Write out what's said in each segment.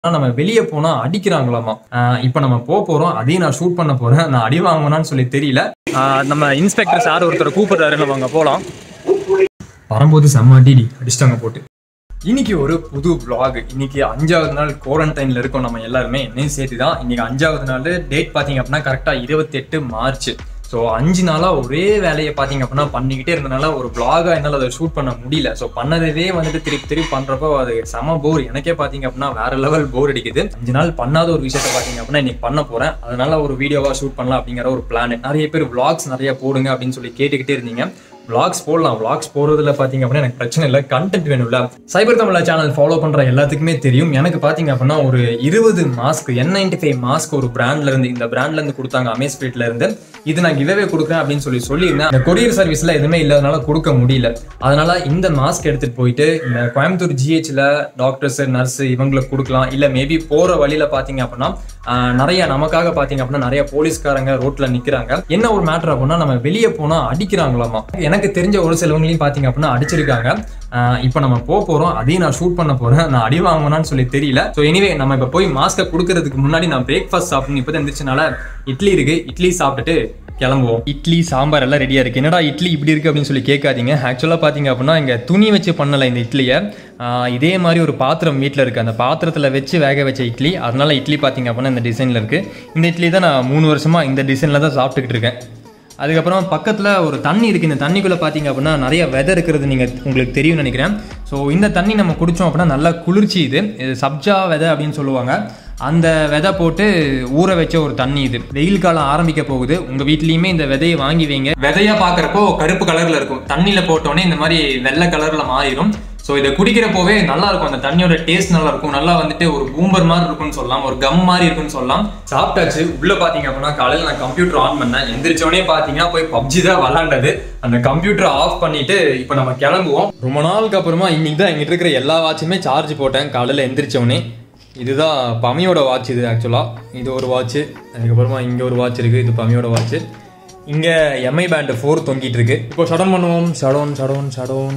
ஆனா நம்ம வெளியே போனா அடிக்கிறாங்களாமா ஆஹ் இப்ப நம்ம போக போறோம் அதையும் நான் ஷூட் பண்ண போறேன் நான் அடி வாங்குவேனான்னு சொல்லி தெரியல ஆஹ் நம்ம இன்ஸ்பெக்டர் சார் ஒருத்தர் கூப்பிடுறாரு நம்ம அங்க போலாம் வரும்போது செம்ம அடிடி அடிச்சிட்டாங்க போட்டு இன்னைக்கு ஒரு புது vlog இன்னைக்கு அஞ்சாவது நாள் குவாரண்டைன்ல இருக்கோம் நம்ம எல்லாருமே என்னையும் சேர்த்து தான் இன்னைக்கு அஞ்சாவது நாள் டேட் பாத்தீங்க அப்படின்னா கரெக்டா இருபத்தெட்டு மார்ச் ஸோ அஞ்சு நாளா ஒரே வேலையை பாத்தீங்க அப்படின்னா பண்ணிக்கிட்டே இருந்தனால ஒரு vlog-ஆ என்னால் அதை ஷூட் பண்ண முடியல ஸோ பண்ணதே வந்துட்டு திருப்பி திருப்பி பண்றப்போ அது செம போர் எனக்கே பாத்தீங்க அப்படின்னா வேற லெவல் போர் அடிக்குது அஞ்சு நாள் பண்ணாத ஒரு விஷயத்த பாத்தீங்க அப்படின்னா இன்னைக்கு பண்ண போறேன் அதனால ஒரு வீடியோவா ஷூட் பண்ணலாம் அப்படிங்கிற ஒரு பிளான் நிறைய பேர் vlogs நிறைய போடுங்க அப்படின்னு சொல்லி கேட்டுக்கிட்டே இருந்தீங்க vlogs போடலாம் vlogs போடுறதுல பாத்தீங்க அப்படின்னா எனக்கு பிரச்சனை இல்லை கண்டென்ட் வேணும்ல சைபர் தமிழா சேனல் ஃபாலோ பண்ற எல்லாத்துக்குமே தெரியும் எனக்கு பாத்தீங்க அப்படின்னா ஒரு இருபது mask N ninety five mask ஒரு பிராண்ட்ல இருந்து இந்த பிராண்ட்ல இருந்து கொடுத்தாங்க அமேஸ்பீட்ல இருந்து இது நான் கிவ்வே கொடுக்குறேன் அப்படின்னு சொல்லி சொல்லியிருந்தேன் இந்த கொரியர் சர்வீஸ்ல எதுவுமே இல்லாதனால கொடுக்க முடியல அதனால இந்த மாஸ்க் எடுத்துட்டு போயிட்டு இந்த கோயம்புத்தூர் ஜிஹெச்ல டாக்டர்ஸ் நர்ஸ் இவங்களுக்கு கொடுக்கலாம் இல்ல மேபி போற வழியில பாத்தீங்க அப்படின்னா ஆஹ், நிறைய நமக்காக பாத்தீங்க அப்படின்னா நிறைய போலீஸ்காரங்க ரோட்ல நிக்கிறாங்க என்ன ஒரு மேட்டர் அப்படின்னா நம்ம வெளியே போனா அடிக்கிறாங்களாமா எனக்கு தெரிஞ்ச ஒரு சிலவங்களையும் பாத்தீங்க அப்படின்னா அடிச்சிருக்காங்க ஆஹ், இப்ப நம்ம போக போறோம் அதையும் நான் ஷூட் பண்ண போறேன் நான் அடி வாங்குவேனான்னு சொல்லி தெரியல ஸோ எனிவே நம்ம இப்ப போய் மாஸ்கை கொடுக்கறதுக்கு முன்னாடி நான் பிரேக்ஃபாஸ்ட் சாப்பிடணும் இப்போ எந்திரிச்சனால இட்லி இருக்கு இட்லி சாப்பிட்டுட்டு கிளம்புவோம் இட்லி சாம்பார் எல்லாம் ரெடியா இருக்கு என்னடா இட்லி இப்படி இருக்கு அப்படின்னு சொல்லி கேட்காதீங்க ஆக்சுவலா பாத்தீங்க அப்படின்னா இங்க துணி வச்சு பண்ணல இந்த இட்லியை ஆஹ் இதே மாதிரி ஒரு பாத்திரம் வீட்டில் இருக்கு அந்த பாத்திரத்துல வச்சு வேக வச்ச இட்லி அதனால இட்லி பாத்தீங்க அப்படின்னா இந்த டிசைன்ல இருக்கு இந்த இட்லி தான் நான் மூணு வருஷமா இந்த டிசைன்ல தான் சாப்பிட்டுக்கிட்டு இருக்கேன் அதுக்கப்புறம் பக்கத்தில் ஒரு தண்ணி இருக்குது இந்த தண்ணிக்குள்ளே பார்த்தீங்க அப்படின்னா நிறைய வெதை இருக்கிறது நீங்கள் உங்களுக்கு தெரியும்னு நினைக்கிறேன் ஸோ இந்த தண்ணி நம்ம குடித்தோம் அப்படின்னா நல்லா குளிர்ச்சி இது இது சப்ஜா விதை அப்படின்னு சொல்லுவாங்க அந்த விதை போட்டு ஊற வச்ச ஒரு தண்ணி இது வெயில் காலம் ஆரம்பிக்க போகுது உங்கள் வீட்லேயுமே இந்த விதையை வாங்கி வைங்க விதையா பார்க்குறப்போ கருப்பு கலரில் இருக்கும் தண்ணியில் போட்டோன்னே இந்த மாதிரி வெள்ளை கலரில் மாறிடும் ஸோ இதை குடிக்கிறப்போவே நல்லா இருக்கும் அந்த தண்ணியோட டேஸ்ட் நல்லா இருக்கும் நல்லா வந்துட்டு ஒரு பூம்பர் மாதிரி இருக்கும்னு சொல்லலாம் ஒரு கம் மாதிரி இருக்கும்னு சொல்லலாம் சாப்பிட்டாச்சு உள்ள பாத்தீங்க அப்படின்னா காலையில் நான் கம்ப்யூட்டர் ஆன் பண்ணேன் எந்திரிச்சோடனே பாத்தீங்கன்னா போய் பப்ஜி தான் விளாண்டது அந்த கம்ப்யூட்டரை ஆஃப் பண்ணிட்டு இப்போ நம்ம கிளம்புவோம் ரொம்ப நாளுக்கு அப்புறமா இன்னைக்கு தான் எங்கிட்ட இருக்கிற எல்லா வாட்சுமே சார்ஜ் போட்டேன் காலையில் எந்திரிச்சோடனே இதுதான் பமியோட வாட்ச் இது ஆக்சுவலாக இது ஒரு வாட்ச் அதுக்கப்புறமா இங்கே ஒரு வாட்ச் இருக்குது இது பமியோட வாட்ச் இங்கே எம்ஐ பேண்ட் ஃபோர் தொங்கிட்டு இருக்கு இப்போ ஷடோன் பண்ணுவோம் ஷடோன் ஷடோன் ஷடோன்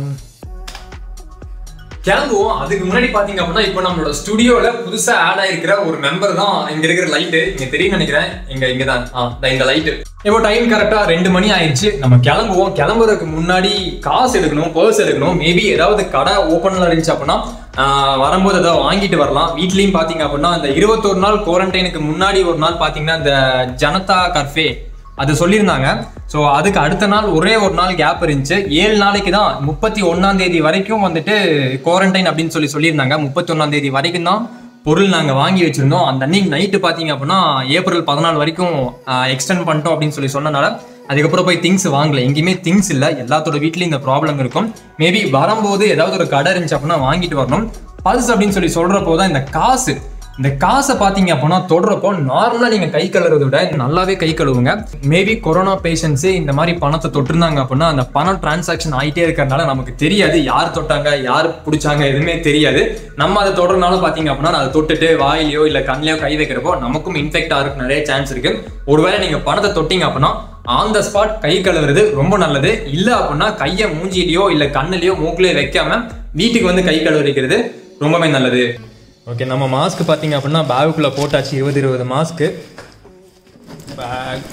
கிளம்புவோம் அதுக்கு முன்னாடி பாத்தீங்க அப்படின்னா இப்போ நம்மளோட ஸ்டுடியோல புதுசா ஆட் ஆயிருக்கிற ஒரு மெம்பர் தான் இங்க இருக்கிற லைட்டு இங்க தெரியும் நினைக்கிறேன் இங்க இங்க தான் ஆ இதா இந்த லைட்டு இப்போ டைம் கரெக்டா ரெண்டு மணி ஆயிடுச்சு நம்ம கிளம்புவோம் கிளம்புறதுக்கு முன்னாடி காசு எடுக்கணும் பர்ஸ் எடுக்கணும் மேபி ஏதாவது கடை ஓப்பன்ல இருந்துச்சு அப்படின்னா ஆஹ், வரும்போது ஏதாவது வாங்கிட்டு வரலாம் வீட்லயும் பாத்தீங்க அப்படின்னா இந்த இருபத்தொரு நாள் குவாரண்டைனுக்கு முன்னாடி ஒரு நாள் பாத்தீங்கன்னா இந்த ஜனதா கர்ஃபே அது சொல்லியிருந்தாங்க ஸோ அதுக்கு அடுத்த நாள் ஒரே ஒரு நாள் கேப் இருந்துச்சு ஏழு நாளைக்கு தான் முப்பத்தி ஒன்னாம் தேதி வரைக்கும் வந்துட்டு குவாரண்டைன் அப்படின்னு சொல்லி சொல்லியிருந்தாங்க முப்பத்தி ஒன்னாம் தேதி வரைக்கும் தான் பொருள் நாங்கள் வாங்கி வச்சிருந்தோம் அந்த அன்னைக்கு நைட்டு பார்த்தீங்க அப்படின்னா ஏப்ரல் பதினாலு வரைக்கும் எக்ஸ்டெண்ட் பண்ணிட்டோம் அப்படின்னு சொல்லி சொன்னனால அதுக்கப்புறம் போய் திங்ஸ் வாங்கல எங்கேயுமே திங்ஸ் இல்லை எல்லாத்தோட வீட்லயும் இந்த ப்ராப்ளம் இருக்கும் மேபி வரும்போது ஏதாவது ஒரு கடை இருந்துச்சு அப்படின்னா வாங்கிட்டு வரணும் பல்ஸ் அப்படின்னு சொல்லி சொல்றப்போ தான் இந்த காசு இந்த காசை பார்த்தீங்க அப்படின்னா தொடுறப்போ நார்மலாக நீங்கள் கை கழுவுறதை விட நல்லாவே கை கழுவுங்க மேபி கொரோனா பேஷண்ட்ஸு இந்த மாதிரி பணத்தை தொட்டிருந்தாங்க அப்படின்னா அந்த பணம் டிரான்சாக்ஷன் ஆகிட்டே இருக்கிறதுனால நமக்கு தெரியாது யார் தொட்டாங்க யார் பிடிச்சாங்க எதுவுமே தெரியாது நம்ம அதை தொடுறதுனால பார்த்தீங்க அப்படின்னா அதை தொட்டுட்டு வாயிலையோ இல்லை கண்ணிலையோ கை வைக்கிறப்போ நமக்கும் இன்ஃபெக்ட் ஆகிறதுக்கு நிறைய சான்ஸ் இருக்கு ஒருவேளை நீங்கள் பணத்தை தொட்டிங்க அப்படின்னா ஆன் த ஸ்பாட் கை கழுவுறது ரொம்ப நல்லது இல்லை அப்படின்னா கையை மூஞ்சிலையோ இல்லை கண்ணுலையோ மூக்குலையோ வைக்காம வீட்டுக்கு வந்து கை கழுவிக்கிறது ரொம்பவே நல்லது ஓகே நம்ம மாஸ்க் பார்த்தீங்க அப்படின்னா பேகுக்குள்ளே போட்டாச்சு இருபது இருபது மாஸ்க்கு பேக்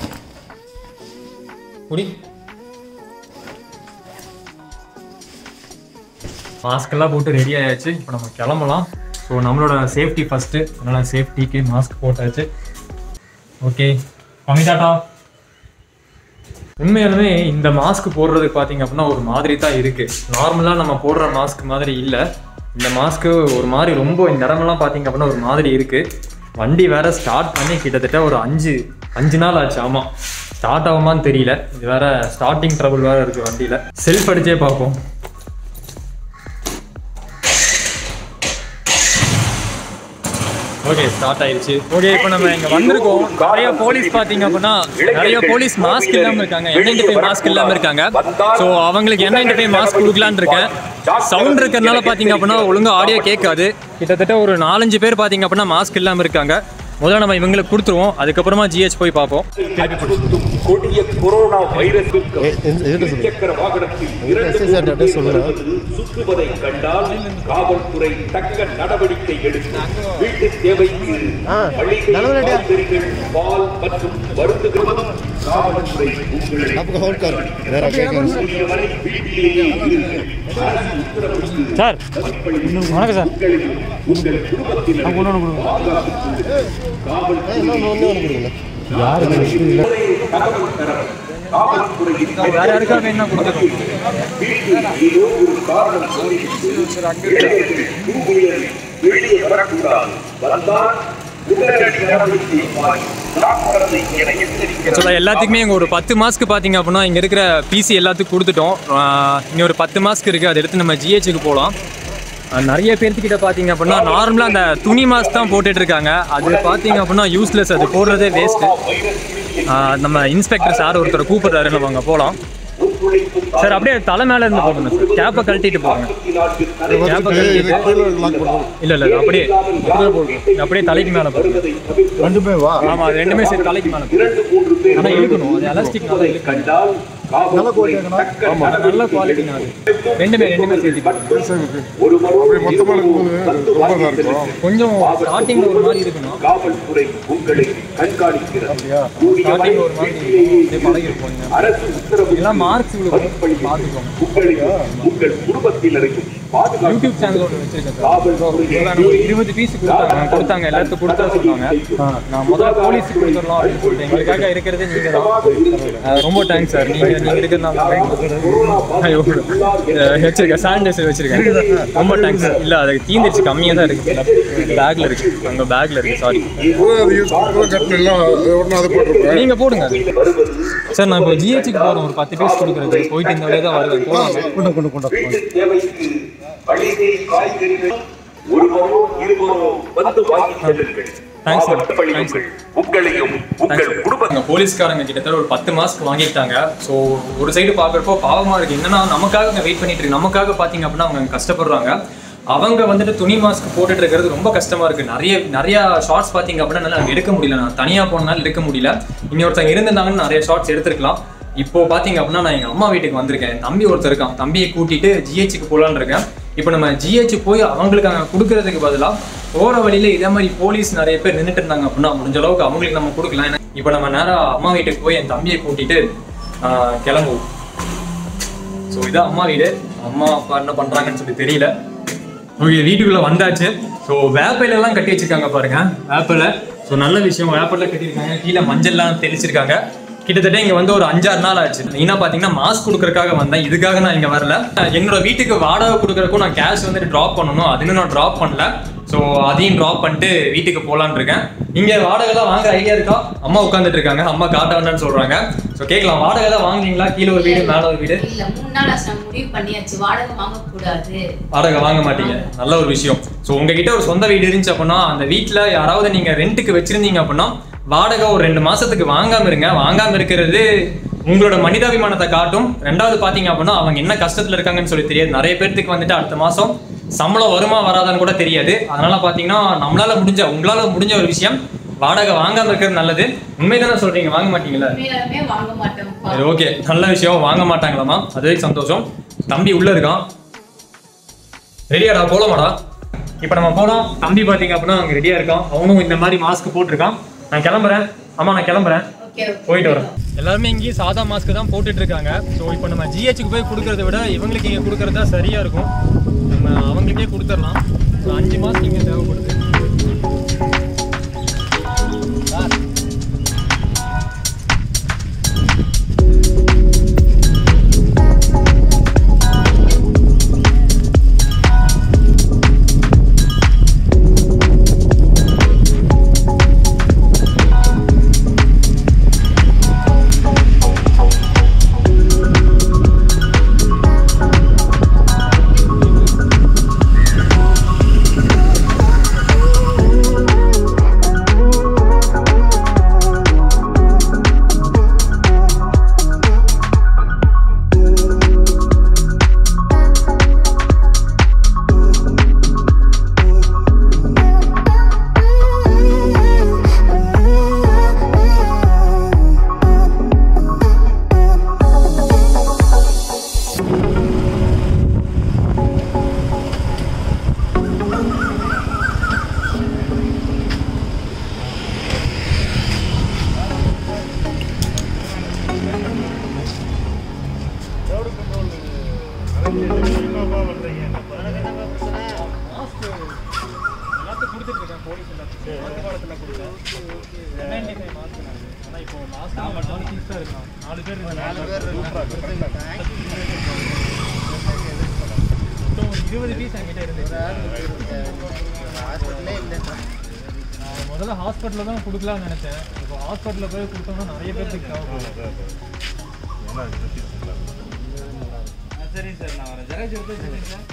குடி மாஸ்க்கெல்லாம் போட்டு ரெடி ஆயாச்சு இப்போ நம்ம கிளம்பலாம் ஸோ நம்மளோட சேஃப்டி ஃபஸ்ட்டு அதனால் சேஃப்டிக்கு மாஸ்க் போட்டாச்சு ஓகே பமிதாட்டா உண்மையாலுமே இந்த மாஸ்க் போடுறதுக்கு பார்த்தீங்க அப்படின்னா ஒரு மாதிரி தான் இருக்கு நார்மலாக நம்ம போடுற மாஸ்க் மாதிரி இல்லை இந்த மாஸ்க்கு ஒரு மாதிரி ரொம்ப இந்த இடமெல்லாம் பார்த்தீங்க அப்படின்னா ஒரு மாதிரி இருக்கு வண்டி வேற ஸ்டார்ட் பண்ணி கிட்டத்தட்ட ஒரு அஞ்சு அஞ்சு நாள் ஆச்சு ஆமாம் ஸ்டார்ட் ஆகுமான்னு தெரியல இது வேற ஸ்டார்டிங் ட்ரபிள் வேற இருக்கு வண்டியில செல்ஃப் அடிச்சே பார்ப்போம் ஓகே ஸ்டார்ட் ஆயிருச்சு ஓகே இப்போ நம்ம இங்க வந்திருக்கோம் நிறைய போலீஸ் பாத்தீங்க அப்படின்னா நிறைய போலீஸ் மாஸ்க் இல்லாம இருக்காங்க என்ஐடி ஃபைவ் மாஸ்க் இல்லாம இருக்காங்க ஸோ அவங்களுக்கு என்ஐடி ஃபைவ் மாஸ்க் கொடுக்கலான்னு இருக்கேன் சவுண்ட் இருக்கிறதுனால பாத்தீங்க அப்படின்னா ஒழுங்கா ஆடியோ கேட்காது கிட்டத்தட்ட ஒரு நாலஞ்சு பேர் பாத்தீங்க அப்படின்னா மாஸ்க் இல்லாம இருக்காங்க முதல்ல நம்ம இவங்களுக்கு கொடுத்துருவோம் அதுக்கப்புறமா ஜிஹெச் போய் பார்ப்போம் அச்சுறுத்தும் கொடிய கொரோனா வைரஸுக்கு இருசக்கர வாகனத்தில் இரண்டு மூன்று பேர் வருவது சுற்றுவதை கண்டால் காவல்துறை தக்க நடவடிக்கை எடுக்கும் வீட்டு தேவைக்கு மளிகை காய்கறிகள் பால் மற்றும் மருந்துகளும் காவல்துறை உங்களை கூடியவரை வீட்டிலேயே இருங்கள். அரசு உத்தரவுக்கு சார் வணக்கம் சார் உங்கள் குடும்பத்தினர் பாதுகாத்துக் காவல்துறையின் வேற யாருக்காக என்ன கொடுத்துருக்கோம் ஏதோ ஒரு காரணம் சொல்லிவிட்டு இளைஞர்கள் பூமியில் வெளியே வரக்கூடாது வந்தால் உடனடி நடவடிக்கை எடுப்பாய். ஜாக்கிரதை என எச்சரிக்கை ஆக்சுவலாக எல்லாத்துக்குமே இங்கே ஒரு பத்து மாஸ்க்கு பார்த்தீங்க அப்படின்னா இங்கே இருக்கிற பிசி எல்லாத்துக்கும் கொடுத்துட்டோம் இங்கே ஒரு பத்து மாஸ்க் இருக்குது அதை எடுத்து நம்ம ஜிஹெச்சுக்கு போகலாம் நிறைய பேர்த்துக்கிட்ட பார்த்தீங்க அப்படின்னா நார்மலாக அந்த துணி மாஸ்க் தான் போட்டுட்டு இருக்காங்க அது பார்த்தீங்க அப்படின்னா யூஸ்லெஸ் அது போடுறதே வேஸ்ட்டு நம்ம இன்ஸ்பெக்டர் சார் ஒருத்தர் கூப்பிடுறாரு நம்ம அங்கே போகலாம் சார் அப்படியே தலை மேலே இருந்து போடுங்க சார் கேப்பை கழட்டிட்டு போங்க கேப்பை கழட்டிட்டு இல்லை இல்லை அப்படியே அப்படியே தலைக்கு மேலே போடுங்க ரெண்டுமே வா ஆமாம் அது ரெண்டுமே சரி தலைக்கு மேலே போடுங்க ஆனால் இழுக்கணும் அது எலாஸ்டிக் நல்லா இழுக்கணும் கண்டால் காவல்துறை தக்க அது நல்ல குவாலிட்டி அது ரெண்டுமே ரெண்டுமே சேர்த்து போடுங்க. ஒருவரோடு மொத்தமா இருக்கும்போது ரொம்ப இதா இருக்கும் கொஞ்சம் ஸ்டார்டிங்ல ஒரு மாதிரி இருக்கணும் காவல்துறை உங்களை கண்காணிக்கிறது கூடியவரை ஸ்டார்டிங்ல ஒரு மாதிரி வீட்டிலேயே அப்படியே பழகி இருப்போம் அரசு உத்தரவு எல்லாம் மார்க்ஸ் பார்த்துக்கோங்க உங்களையும் உங்கள் குடும்பத்தினரையும் பாதுகாப்பு யூடியூப் சேனல் ஒன்று வச்சிருக்கேன் சார் காவல்துறை இதில் ஒரு இருபது பீஸ் கொடுத்தாங்க கொடுத்தாங்க எல்லாத்துக்கும் கொடுத்தா சொன்னாங்க நான் முதல்ல போலீஸுக்கு கொடுத்துடலாம் அப்படின்னு சொல்லிட்டு எங்களுக்காக இருக்கிறது நீங்கள் தான் அஹ் ரொம்ப தேங்க்ஸ் சார் நீங்கள் நீங்கள் இருக்கிறதுனால ஐயோ அஹ் வச்சிருக்கேன் சானிடைசர் வச்சிருக்கேன் ரொம்ப தேங்க்ஸ் இல்லை அது தீந்துருச்சு கம்மியாக தான் இருக்குது பேக்கில் இருக்குது அங்கே பேக்கில் இருக்குது சாரி அது யூஸ் பண்ணுறது கட்டணம் எல்லாம் ஒன்றும் அதை போட்டிருப்பேன் நீங்க போடுங்க அது. சார் நான் இப்போ ஜிஹெச்சுக்கு போறேன் ஒரு பத்து பீஸ் கொடுக்குறது போயிட்டு இந்த வழியாக தான் வருவேன் போகலாம் கொண்டு கொண்டு கொண்டு வீட்டு தேவைக்கு மளிகை காய்கறிகள் ஒருவரோ இருவரோ வந்து வாங்கி செல்லுங்கள் Thanks, sir. மாவட்ட பள்ளிகள் உங்களையும் உங்கள் குடும்ப அங்கே போலீஸ்காரங்க கிட்டத்தட்ட ஒரு பத்து மாஸ்க் வாங்கிட்டாங்க ஸோ ஒரு சைடு பார்க்குறப்போ பாவமாக இருக்குது என்னன்னா நமக்காக அவங்க வெயிட் பண்ணிட்டு இருக்கு நமக்காக பார்த்தீங்க அப்படின்னா அவங்க அங்க கஷ்டப்படுறாங்க அவங்க வந்துட்டு துணி மாஸ்க் போட்டுட்டு இருக்கிறது ரொம்ப கஷ்டமா இருக்கு நிறைய நிறைய ஷார்ட்ஸ் பார்த்தீங்க அப்படின்னா என்னால எடுக்க முடியல நான் தனியாக போனாலும் எடுக்க முடியல இன்னொருத்தங்க இருந்திருந்தாங்கன்னு நிறைய ஷார்ட்ஸ் எடுத்திருக்கலாம் இப்போ பார்த்தீங்க அப்படின்னா நான் எங்கள் அம்மா வீட்டுக்கு வந்திருக்கேன் என் தம்பி ஒருத்தர் இருக்கான் தம்பியை கூட்டிட்டு ஜிஹெச்சுக்கு போகலான்னு இருக்கேன் இப்போ நம்ம ஜிஹெச் போய் அவங்களுக்கு அங்கே கொடுக்கறதுக்கு பதிலாக போகிற வழியில இதே மாதிரி போலீஸ் நிறைய பேர் நின்றுட்டு இருந்தாங்க அப்படின்னா முடிஞ்ச அளவுக்கு அவங்களுக்கு நம்ம கொடுக்கலாம் ஏன்னா இப்போ நம்ம நேரா அம்மா வீட்டுக்கு போய் என் தம்பியை கூட்டிட்டு ஆஹ், கிளம்புவோம் ஸோ இதான் அம்மா வீடு அம்மா அப்பா என்ன பண்றாங்கன்னு சொல்லி தெரியல ஓகே வீட்டுக்குள்ள வந்தாச்சு ஸோ வேப்பில எல்லாம் கட்டி வச்சிருக்காங்க பாருங்க வேப்பில ஸோ நல்ல விஷயம் வேப்பில கட்டியிருக்காங்க கீழே மஞ்சள்லாம் தெளிச்சிருக்காங்க கிட்டத்தட்ட இங்க வந்து ஒரு அஞ்சாறு நாள் ஆச்சு மெயினா பாத்தீங்கன்னா மாஸ்க் கொடுக்கறதுக்காக வந்தேன் இதுக்காக நான் இங்க வரல என்னோட வீட்டுக்கு வாடகை கொடுக்கறதுக்கும் நான் கேஷ் வந்துட்டு ட்ராப் பண்ணணும் அது இன்னும் நான் ட்ராப் பண்ணல ஸோ அதையும் ட்ராப் பண்ணிட்டு வீட்டுக்கு போலான்னு இருக்கேன் இங்க வாடகைலாம் வாங்குற ஐடியா இருக்கா அம்மா உட்காந்துட்டு இருக்காங்க அம்மா காட்ட வேண்டாம்னு சொல்றாங்க ஸோ கேட்கலாம் வாடகை தான் வாங்குறீங்களா கீழே ஒரு வீடு மேல ஒரு வீடு இல்ல மூணு நாள் ஆச்சு நாங்க முடிவு பண்ணியாச்சு வாடகை வாங்க கூடாது வாடகை வாங்க மாட்டீங்க நல்ல ஒரு விஷயம் ஸோ உங்ககிட்ட ஒரு சொந்த வீடு இருந்துச்சு அப்படின்னா அந்த வீட்டில் யாராவது நீங்க ரெண்ட்டுக்கு வச்சிருந்தீங்க அப்படின்னா வாடகை ஒரு ரெண்டு மாசத்துக்கு வாங்காம இருங்க வாங்காம இருக்கிறது உங்களோட மனிதாபிமானத்தை காட்டும் ரெண்டாவது பாத்தீங்க அப்படின்னா அவங்க என்ன கஷ்டத்துல இருக்காங்கன்னு சொல்லி தெரியாது நிறைய பேர்த்துக்கு வந்துட்டு அடுத்த மாசம் சம்பளம் வருமா வராதான்னு கூட தெரியாது அதனால பாத்தீங்கன்னா நம்மளால முடிஞ்ச உங்களால முடிஞ்ச ஒரு விஷயம் வாடகை வாங்காம இருக்கிறது நல்லது உண்மைதானே சொல்றீங்க வாங்க மாட்டீங்களா உண்மையிலுமே வாங்க மாட்டோம்ப்பா சரி ஓகே நல்ல விஷயம் வாங்க மாட்டாங்களாமா அதுவே சந்தோஷம் தம்பி உள்ள இருக்கான் ரெடியாடா போலாமாடா இப்போ நம்ம போலாம் தம்பி பாத்தீங்க அப்படின்னா அங்க ரெடியா இருக்கான் அவனும் இந்த மாதிரி மாஸ்க் போட்டிருக்கான் நான் கிளம்புறேன் அம்மா நான் கிளம்புறேன் ஓகே போயிட்டு வரேன் எல்லாருமே இங்கேயும் சாதா மாஸ்க் தான் போட்டுட்டு இருக்காங்க ஸோ இப்போ நம்ம ஜிஹெச்சுக்கு போய் கொடுக்கறத விட இவங்களுக்கு இங்கே கொடுக்கறது தான் சரியா இருக்கும் நம்ம அவங்களுக்கே கொடுத்துடலாம் ஒரு அஞ்சு மாஸ்க் இங்கே தேவைப்படுது கொடுத்தேன் போலீஸ் எல்லாத்துக்கும் மருந்து காலத்தில் கொடுத்தேன் நைன்டி ஃபைவ் மாஸ்க் ஆனால் இப்போ மாஸ்க் நாலு பீஸ் தான் இருக்கான் நாலு பேர் நாலு பேர் மொத்தம் ஒரு இருபது பீஸ் என்கிட்ட இருந்துச்சு நான் முதல்ல ஹாஸ்பிட்டலில் தான் கொடுக்கலாம்னு நினச்சேன் இப்போ ஹாஸ்பிட்டலில் போய் கொடுத்தோம்னா நிறைய பேருக்கு தேவைப்படும் சரி சார் நான் வரேன் ஜெராக்ஸ் எடுத்து வச்சுருக்கேன் சார்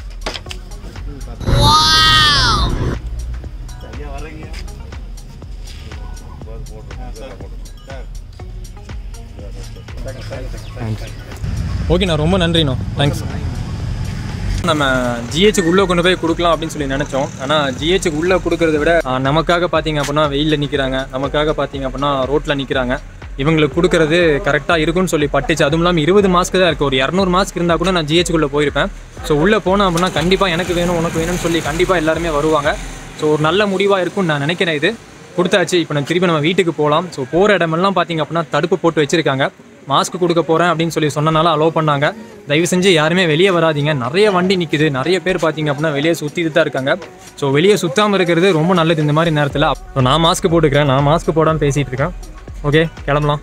சரியா வரீங்க ஓகேண்ணா ரொம்ப நன்றிண்ணா தேங்க்ஸ் நம்ம ஜிஹெச்சுக்கு உள்ளே கொண்டு போய் கொடுக்கலாம் அப்படின்னு சொல்லி நினச்சோம் ஆனால் ஜிஹெச்சுக்கு உள்ளே கொடுக்கறத விட ஆ, நமக்காக பார்த்தீங்க அப்படின்னா வெயிலில் நிற்கிறாங்க நமக்காக பார்த்தீங்க அப்படின்னா ரோட்டில் நிற்கிறாங்க இவங்களுக்கு கொடுக்கறது கரெக்டாக இருக்கும்னு சொல்லி பட்டுச்சு அதுவும் இல்லாமல் இருபது மாஸ்க்கு தான் இருக்குது ஒரு இரநூறு மாஸ்க் இருந்தால் கூட நான் ஜிஹெச்சுக்குள்ளே போயிருப்பேன் ஸோ உள்ளே போனோம் அப்படின்னா கண்டிப்பாக எனக்கு வேணும் உனக்கு வேணும்னு சொல்லி கண்டிப்பாக எல்லாருமே வருவாங்க ஸோ ஒரு நல்ல முடிவாக இருக்கும்னு நான் நினைக்கிறேன் இது கொடுத்தாச்சு இப்போ நம்ம திருப்பி நம்ம வீட்டுக்கு போகலாம் ஸோ போகிற இடமெல்லாம் பார்த்தீங்க அப்படின்னா தடுப்பு போட்டு வச்சுருக்காங்க மாஸ்க் கொடுக்க போகிறேன் அப்படின்னு சொல்லி சொன்னனால அலோவ் பண்ணாங்க தயவு செஞ்சு யாருமே வெளியே வராதீங்க நிறைய வண்டி நிற்குது நிறைய பேர் பார்த்தீங்க அப்படின்னா வெளியே சுற்றிட்டு தான் இருக்காங்க ஸோ வெளியே சுத்தாமல் இருக்கிறது ரொம்ப நல்லது இந்த மாதிரி நேரத்தில் ஸோ நான் மாஸ்க் போட்டுக்கிறேன் நான் மாஸ்க் போடாமல் பேசிகிட்டு இருக்கேன் ஓகே கிளம்பலாம்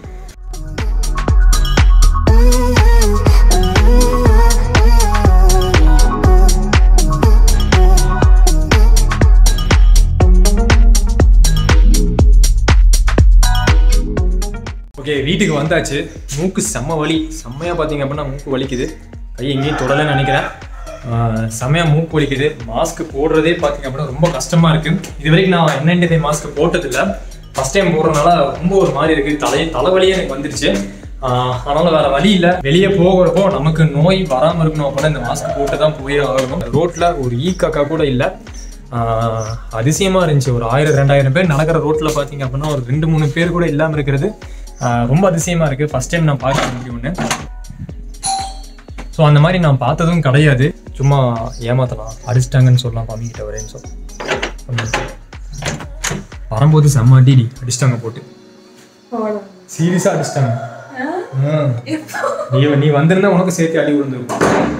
ஓகே வீட்டுக்கு வந்தாச்சு மூக்கு செம்ம வலி செம்மையாக பார்த்தீங்க அப்படின்னா மூக்கு வலிக்குது கை எங்கேயும் தொடலைன்னு நினைக்கிறேன் ஆஹ் செம்மையாக மூக்கு வலிக்குது மாஸ்க் போடுறதே பார்த்தீங்க அப்படின்னா ரொம்ப கஷ்டமாக இருக்குது இது வரைக்கும் நான் என்என்டி மாஸ்க் போட்டதில்லை ஃபஸ்ட் டைம் போடுறதுனால ரொம்ப ஒரு மாதிரி இருக்குது தலை தலைவலியே எனக்கு வந்துருச்சு ஆஹ் அதனால வேற வழி இல்லை வெளியே போகிறப்போ நமக்கு நோய் வராமல் இருக்கணும் அப்படின்னா இந்த மாஸ்க் போட்டு தான் போயே ஆகணும் ரோட்டில் ஒரு ஈ காக்கா கூட இல்லை ஆஹ் அதிசயமா இருந்துச்சு ஒரு ஆயிரம் ரெண்டாயிரம் பேர் நடக்கிற ரோட்ல பாத்தீங்க அப்படின்னா ஒரு ரெண்டு மூணு பேர் கூட இல்லாம இருக்கிறது ஆஹ் ரொம்ப அதிசயமா இருக்கு ஃபர்ஸ்ட் டைம் நான் பார்க்க முடியும் ஒன்று ஸோ அந்த மாதிரி நான் பார்த்ததும் கிடையாது சும்மா ஏமாத்தலாம் அடிச்சிட்டாங்கன்னு சொல்லலாம் பம்மிக்கிட்ட வரேன்னு சொல்லி வரும்போது செம்ம அடிடி அடிச்சிட்டாங்க போட்டு சீரியஸா அடிச்சிட்டாங்க ம். நீ நீ வந்திருந்தா உனக்கு சேர்த்து அடி விழுந்துருக்கும்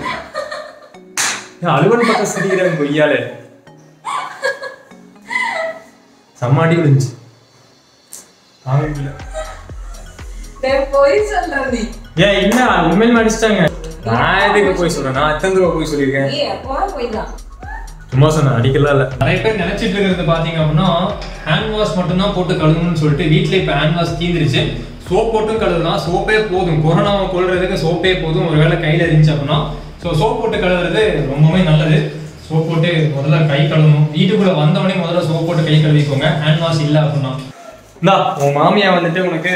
ஏன் அலுவல் பார்த்தா சிரிக்கிறாங்க கொய்யாலே செம்ம அடி விழுந்துச்சு தாங்க முடியல போய் சொல்ற நீ ஏன் இல்ல உண்மையிலுமே அடிச்சிட்டாங்க நான் எதுக்கு போய் சொல்றேன் நான் எத்தனை தடவை போய் சொல்லியிருக்கேன் நீ எப்போ போய்தான் சும்மா சொன்னேன் அடிக்கலாம் இல்ல நிறைய பேர் நினைச்சிட்டு இருக்கிறது பாத்தீங்க அப்படின்னா ஹேண்ட் வாஷ் மட்டும் தான் போட்டு கழுவணும்னு சொல்லிட்டு வீட்ல இப்ப ஹேண்ட் வாஷ் தீந்துருச்சு சோப் போட்டும் கழுவலாம் சோப்பே போதும் கொரோனாவை கொள்றதுக்கு சோப்பே போதும் ஒருவேளை கையில இருந்துச்சு அப்படின்னா ஸோ சோப் போட்டு கழுவுறது ரொம்பவே நல்லது சோப் போட்டு முதல்ல கை கழுவணும் வீட்டுக்குள்ள வந்தவொடனே முதல்ல சோப் போட்டு கை கழுவிக்கோங்க ஹேண்ட் வாஷ் இல்ல அப்படின்னா இந்தா உன் மாமியா வந்துட்டு உனக்கு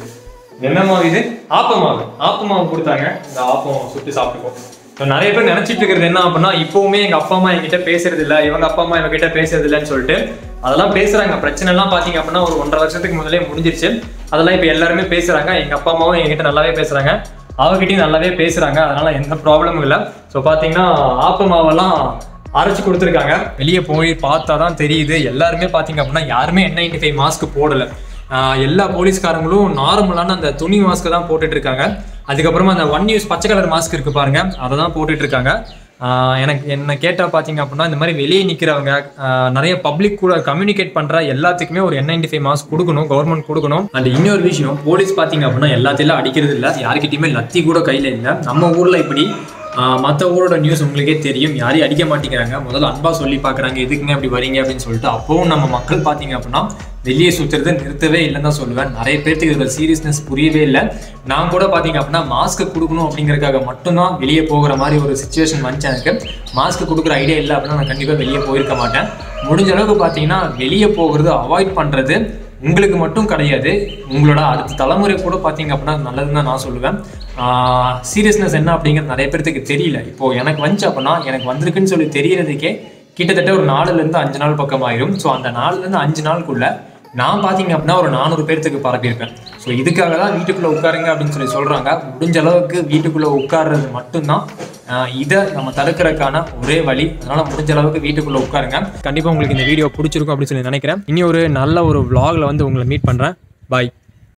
என்ன மாவு இது ஆப்ப மாவு ஆப்ப மாவு கொடுத்தாங்க இந்த ஆப்பம் சுட்டு சாப்பிட்டுக்கோ இப்போ நிறைய பேர் நினைச்சிட்டு இருக்கிறது என்ன அப்படின்னா இப்பவுமே எங்க அப்பா அம்மா என்கிட்ட பேசுறது இல்ல இவங்க அப்பா அம்மா இவங்க கிட்ட பேசுறது இல்லைன்னு சொல்லிட்டு அதெல்லாம் பேசுறாங்க பிரச்சனை எல்லாம் பாத்தீங்க அப்படின்னா ஒரு ஒன்றரை வருஷத்துக்கு முதலே முடிஞ்சிருச்சு அதெல்லாம் இப்ப எல்லாருமே பேசுறாங்க எங்க அப்பா அம்மாவும் என்கிட்ட நல்லாவே பேசுறாங்க அவகிட்டயும் நல்லாவே பேசுறாங்க அதனால எந்த ப்ராப்ளமும் இல்லை ஸோ பாத்தீங்கன்னா ஆப்ப மாவெல்லாம் அரைச்சு கொடுத்துருக்காங்க வெளியே போய் பார்த்தா தான் தெரியுது எல்லாருமே பாத்தீங்க அப்படின்னா யாருமே என் நைன்டி ஃபைவ் மாஸ்க் போடல ஆஹ் எல்லா போலீஸ்காரங்களும் நார்மலான அந்த துணி மாஸ்க் தான் போட்டுட்டு இருக்காங்க அதுக்கப்புறமா அந்த ஒன் யூஸ் பச்சை கலர் மாஸ்க் இருக்கு பாருங்க அதை தான் போட்டுட்டு இருக்காங்க ஆஹ் எனக்கு என்ன கேட்டா பாத்தீங்க அப்படின்னா இந்த மாதிரி வெளியே நிக்கிறவங்க ஆஹ் நிறைய பப்ளிக் கூட கம்யூனிகேட் பண்ற எல்லாத்துக்குமே ஒரு என் நைன்டி ஃபைவ் மாஸ்க் கொடுக்கணும் கவர்மெண்ட் கொடுக்கணும் அண்ட் இன்னொரு விஷயம் போலீஸ் பாத்தீங்க அப்படின்னா எல்லாத்தையும் அடிக்கிறது இல்ல யாருக்கிட்டயுமே லத்தி கூட கையில இல்ல நம்ம ஊர்ல இப்படி மற்ற ஊரோட நியூஸ் உங்களுக்கே தெரியும் யாரையும் அடிக்க மாட்டேங்கிறாங்க முதல்ல அன்பா சொல்லி பார்க்குறாங்க எதுக்குங்க அப்படி வரீங்க அப்படின்னு சொல்லிட்டு அப்பவும் நம்ம மக்கள் பார்த்தீங்க அப்படின்னா வெளியே சுற்றுறதை நிறுத்தவே இல்லைன்னு தான் சொல்லுவேன் நிறைய பேர்த்துக்கு இதோட சீரியஸ்னஸ் புரியவே இல்லை நான் கூட பார்த்தீங்க அப்படின்னா மாஸ்க் கொடுக்கணும் அப்படிங்கறதுக்காக மட்டும்தான் வெளியே போகிற மாதிரி ஒரு சுச்சுவேஷன் வந்துச்சு எனக்கு மாஸ்க் கொடுக்குற ஐடியா இல்லை அப்படின்னா நான் கண்டிப்பாக வெளியே போயிருக்க மாட்டேன் முடிஞ்ச அளவுக்கு பார்த்தீங்கன்னா வெளியே போகிறது அவாய்ட் பண்ணுறது உங்களுக்கு மட்டும் கிடையாது உங்களோட அடுத்த தலைமுறை கூட பார்த்தீங்க அப்படின்னா நல்லதுன்னு தான் நான் சொல்லுவேன் சீரியஸ்னஸ் என்ன அப்படிங்கிறது நிறைய பேர்த்துக்கு தெரியல இப்போ எனக்கு வந்துச்சு அப்படின்னா எனக்கு வந்திருக்குன்னு சொல்லி தெரியறதுக்கே கிட்டத்தட்ட ஒரு நாலுல இருந்து அஞ்சு நாள் பக்கம் ஆயிரும் ஸோ அந்த நாலுல இருந்து அஞ்சு நாளுக்குள்ள நான் பார்த்தீங்க அப்படின்னா ஒரு நானூறு பேர்த்துக்கு பரப்பியிருப்பேன் ஸோ இதுக்காக தான் வீட்டுக்குள்ளே உட்காருங்க அப்படின்னு சொல்லி சொல்கிறாங்க முடிஞ்ச அளவுக்கு வீட்டுக்குள்ளே உட்கார்றது மட்டும்தான் ஆஹ் இதை நம்ம தடுக்கிறதுக்கான ஒரே வழி அதனால முடிஞ்ச அளவுக்கு வீட்டுக்குள்ளே உட்காருங்க கண்டிப்பாக உங்களுக்கு இந்த வீடியோ பிடிச்சிருக்கும் அப்படின்னு சொல்லி நினைக்கிறேன் இனி ஒரு நல்ல ஒரு vlogல வந்து உங்களை மீட் பண்ணுறேன் பாய்